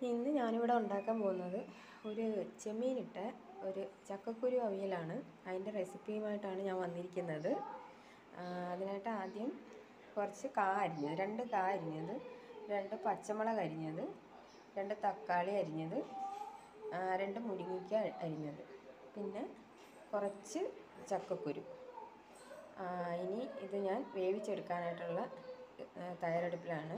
ഇന്ന് ഞാനിവിടെ ഉണ്ടാക്കാൻ പോകുന്നത് ഒരു ചെമ്മീനിട്ട ഒരു ചക്കക്കുരു അവിയലാണ് അതിൻ്റെ റെസിപ്പിയുമായിട്ടാണ് ഞാൻ വന്നിരിക്കുന്നത് ആ, അതിനായിട്ട് ആദ്യം കുറച്ച് കാ അരിഞ്ഞത് രണ്ട് കാ അരിഞ്ഞത് രണ്ട് പച്ചമുളക് അരിഞ്ഞത് രണ്ട് തക്കാളി അരിഞ്ഞത് ആ, രണ്ട് മുരിങ്ങയ്ക്ക അരിഞ്ഞത് പിന്നെ കുറച്ച് ചക്കക്കുരു ആ, ഇനി ഇത് ഞാൻ വേവിച്ചെടുക്കാനായിട്ടുള്ള ആ, തയ്യാറെടുപ്പിലാണ്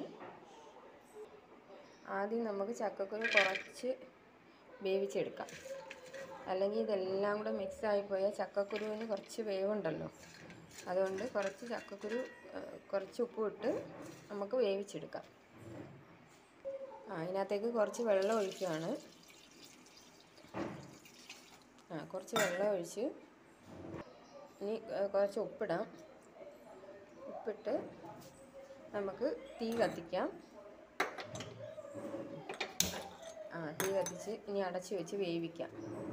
ആദ്യം നമുക്ക് ചക്കക്കുരു കുറച്ച് വേവിച്ചെടുക്കാം അല്ലെങ്കിൽ ഇതെല്ലാം കൂടെ മിക്സ് ആയിപ്പോയാൽ ചക്കക്കുരുവിന് കുറച്ച് വേവുണ്ടല്ലോ അതുകൊണ്ട് കുറച്ച് ചക്കക്കുരു ആ, കുറച്ച് ഉപ്പ് ഇട്ട് നമുക്ക് വേവിച്ചെടുക്കാം ആ അതിനകത്തേക്ക് കുറച്ച് വെള്ളം ഒഴിക്കുകയാണ് ആ കുറച്ച് വെള്ളം ഒഴിച്ച് ഇനി ആ, കുറച്ച് ഉപ്പിടാം ഉപ്പിട്ട് നമുക്ക് തീ കത്തിക്കാം ആ തീ കത്തിച്ച് ഇനി അടച്ച് വെച്ച് വേവിക്കാം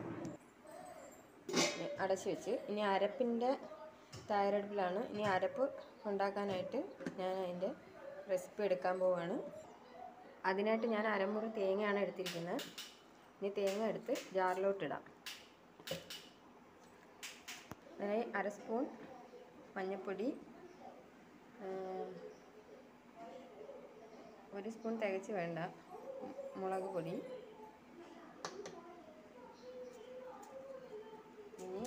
ഇനി അടച്ച് വെച്ച് ഇനി അരപ്പിൻ്റെ തയ്യാറെടുപ്പിലാണ് ഇനി അരപ്പ് ഉണ്ടാക്കാനായിട്ട് ഞാൻ അതിൻ്റെ റെസിപ്പി എടുക്കാൻ പോവാണ് അതിനായിട്ട് ഞാൻ അരമുറി തേങ്ങയാണ് എടുത്തിരിക്കുന്നത് ഇനി തേങ്ങ എടുത്ത് ജാറിലോട്ടിടാം അങ്ങനെ അര സ്പൂൺ മഞ്ഞൾപ്പൊടി ആ, ഒരു സ്പൂൺ തികച്ച് വേണ്ട മുളക് പൊടി ഇനി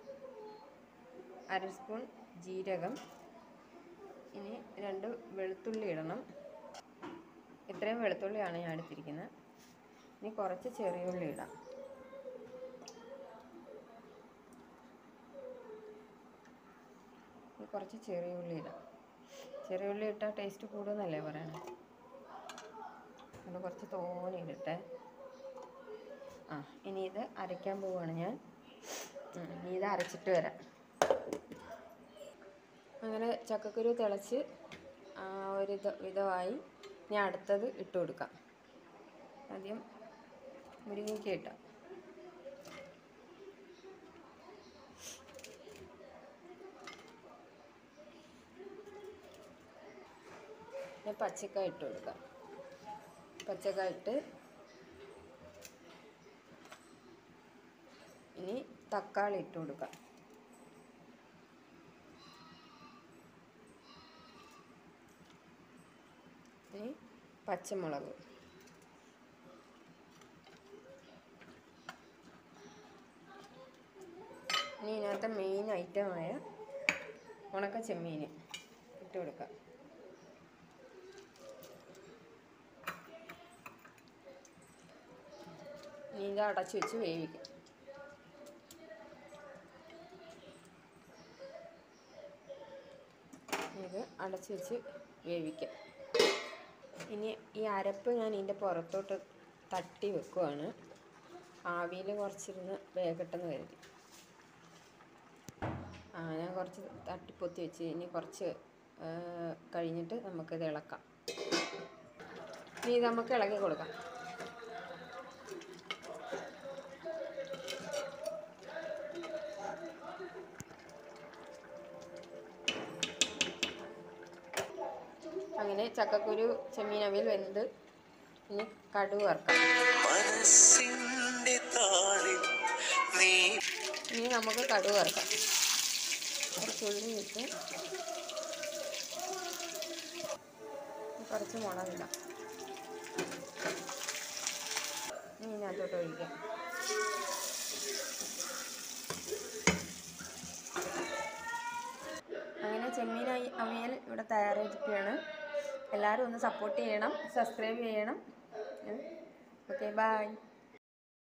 അര സ്പൂൺ ജീരകം ഇനി രണ്ട് വെളുത്തുള്ളി ഇടണം ഇത്രയും വെളുത്തുള്ളിയാണ് ഞാൻ എടുത്തിരിക്കുന്നത് ഇനി കുറച്ച് ചെറിയ ഉള്ളി ഇടാം ഇനി കുറച്ച് ചെറിയ ഉള്ളി ഇടാം ചെറിയ ഉള്ളി ഇട്ടാൽ ടേസ്റ്റ് കൂടുമെന്നല്ലേ പറയണേ അത് കുറച്ച് തോനെ ഇടട്ടെ ആ ഇനി ഇത് അരയ്ക്കാൻ പോവുകയാണ് ഞാൻ ഉം, ഇനി ഇത് അരച്ചിട്ട് വരാം അങ്ങനെ ചക്കക്കുരു തിളച്ച് ആ, ഒരു ഇത് വിധമായി ഞാൻ അടുത്തത് ഇട്ട് കൊടുക്കാം ആദ്യം മുരിങ്ങയ്ക്ക ഇട്ടാം പിന്നെ പച്ചക്കായ ഇട്ട് കൊടുക്കാം പച്ചക്കായ ഇട്ട് ഇനി തക്കാളി ഇട്ട് കൊടുക്കാം ഇനി പച്ചമുളക് ഇനി ഇതിനകത്തെ മെയിൻ ഐറ്റമായ ഉണക്ക ചെമ്മീൻ ഇട്ട് കൊടുക്കാം ഇനി ഇത് അടച്ച് വെച്ച് വേവിക്കാം ഇത് അടച്ച് വെച്ച് വേവിക്കാം ഇനി ഈ അരപ്പ് ഞാൻ ഇതിൻ്റെ പുറത്തോട്ട് തട്ടി വെക്കുവാണ് ആവിയിൽ കുറച്ചിരുന്ന് വേഗട്ടെന്ന് കരുതി ആ ഞാൻ കുറച്ച് തട്ടിപ്പൊത്തി വെച്ച് ഇനി കുറച്ച് ആ, കഴിഞ്ഞിട്ട് നമുക്കിത് ഇളക്കാം ഇനി ഇത് നമുക്ക് ഇളക്കി കൊടുക്കാം അങ്ങനെ ചക്കക്കുരു ചെമ്മീൻ അവിയൽ വെന്ത് ഇനി കടുക് വറുക്കാം മനസ്സിന്റെ താളിൽ നീ ഇനി നമുക്ക് കടുക് വറുക്കാം കുറച്ച് ഉള്ളി ഇട്ട് കുറച്ച് മുളകിടാം ഇനി ഇതിനകത്തോട്ട് ഒഴിക്കാം അങ്ങനെ ചെമ്മീൻ അയി- അവിയൽ ഇവിടെ തയ്യാറായിരിക്കുകയാണ് എല്ലാവരും ഒന്ന് സപ്പോർട്ട് ചെയ്യണം സബ്സ്ക്രൈബ് ചെയ്യണം ഓക്കെ ബായ്